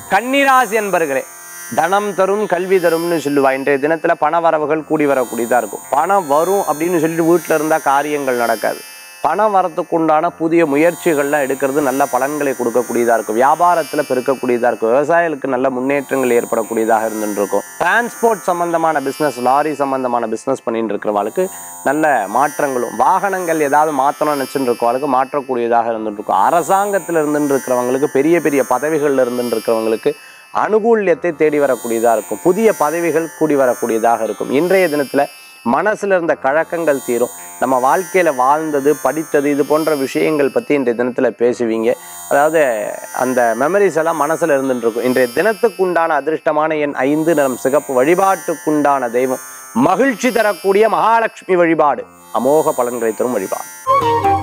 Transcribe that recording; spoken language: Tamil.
கன்னிராசி என்பர்களே தனம் தரும் கல்வி தரும்னு சொல்லுவா இன்றைய தினத்துல பண வரவுகள் கூடி வரக்கூடியதா இருக்கும் பணம் வரும் அப்படின்னு சொல்லிட்டு வீட்டில் இருந்தா காரியங்கள் நடக்காது பணம் வரத்துக்கு உண்டான புதிய முயற்சிகள்லாம் எடுக்கிறது நல்ல பலன்களை கொடுக்கக்கூடியதா இருக்கும் வியாபாரத்துல பெருக்கக்கூடியதா இருக்கும் விவசாயிகளுக்கு நல்ல முன்னேற்றங்கள் ஏற்படக்கூடியதாக இருந்துட்டு இருக்கும் டிரான்ஸ்போர்ட் சம்பந்தமான பிசினஸ் லாரி சம்பந்தமான பிசினஸ் பண்ணிட்டு இருக்கிறவங்களுக்கு நல்ல மாற்றங்களும் வாகனங்கள் ஏதாவது மாற்றணும்னு நினச்சிட்டு இருக்கவங்களுக்கு மாற்றக்கூடியதாக இருந்துட்டு இருக்கும் அரசாங்கத்தில் இருந்துட்டு இருக்கிறவங்களுக்கு பெரிய பெரிய பதவிகளில் இருந்துட்டு இருக்கிறவங்களுக்கு அனுகூல்யத்தை தேடி வரக்கூடியதாக இருக்கும் புதிய பதவிகள் கூடி வரக்கூடியதாக இருக்கும் இன்றைய தினத்தில் மனசுல இருந்த கழக்கங்கள் தீரும் நம்ம வாழ்க்கையில வாழ்ந்தது படித்தது இது போன்ற விஷயங்கள் பற்றி இன்றைய தினத்தில் பேசுவீங்க அதாவது அந்த மெமரிஸ் எல்லாம் மனசுல இருந்துட்டு இருக்கும் இன்றைய தினத்துக்குண்டான அதிர்ஷ்டமான எண் ஐந்து நிறம் சிகப்பு வழிபாட்டுக்குண்டான தெய்வம் மகிழ்ச்சி தரக்கூடிய மகாலட்சுமி வழிபாடு அமோக பலன்களை தரும் வழிபாடு